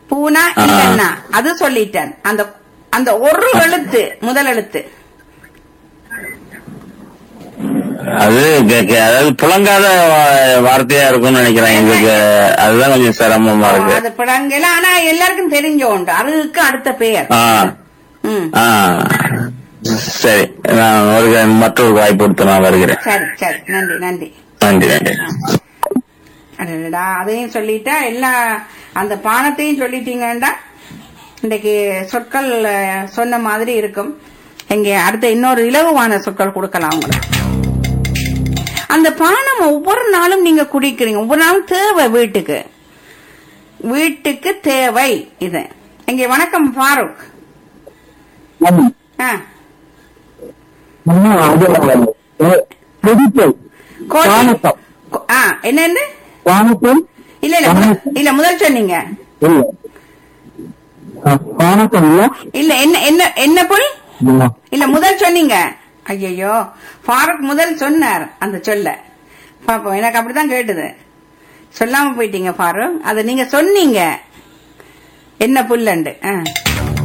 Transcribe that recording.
பூனா இல்லன்னா அது சொல்லிட்டேன் அந்த அந்த ஒரு எழுத்து முதல் எழுத்து அது கே- கே- அதாவது புழங்காத வா- வார்த்தையா இருக்கும்னு நினைக்கிறேன் எங்களுக்கு அதுதான் கொஞ்சம் சிரமமா இருக்கு அது பிடங்கல ஆனா எல்லாருக்கும் தெரிஞ்ச உண்டு அதுக்கு அடுத்த பெயர் ஆ ம் ஆ சரி நான் ஒரு மற்றொரு வாய்ப்பு கொடுத்து நான் வருகிறேன் சரி சரி நன்றி நன்றி நன்றி நன்றி அடடா அதையும் சொல்லிட்டா எல்லா அந்த பானத்தையும் சொல்லிட்டீங்கடா இன்னைக்கு சொற்கள் அஹ், சொன்ன மாதிரி இருக்கும் இங்க அடுத்த இன்னொரு இலகுவான சொற்கள் கொடுக்கலாம் உங்களுக்கு அந்த பானம் ஒவ்வொரு நாளும் நீங்க குடிக்கிறீங்க ஒவ்வொரு நாளும் தேவை வீட்டுக்கு வீட்டுக்கு தேவை இது இங்க வணக்கம் ஃபாரூக் ஆ கோட்டை. வானத்தம். கொ- ஆ என்னன்னு வானத்தம் இல்ல இல்ல முதல்- இல்ல முதல் சொன்னீங்க இல்ல வானத்தம் இல்ல இல்ல என்ன என்ன என்ன புல் இல்ல முதல் சொன்னீங்க ஐயோ ஃபாரூக் முதல் சொன்னார் அந்த சொல்ல பாப்போம் எனக்கு அப்படிதான் கேட்டுது சொல்லாம போயிட்டீங்க ஃபாரூக் அது நீங்க சொன்னீங்க என்ன புல்லண்டு ஆ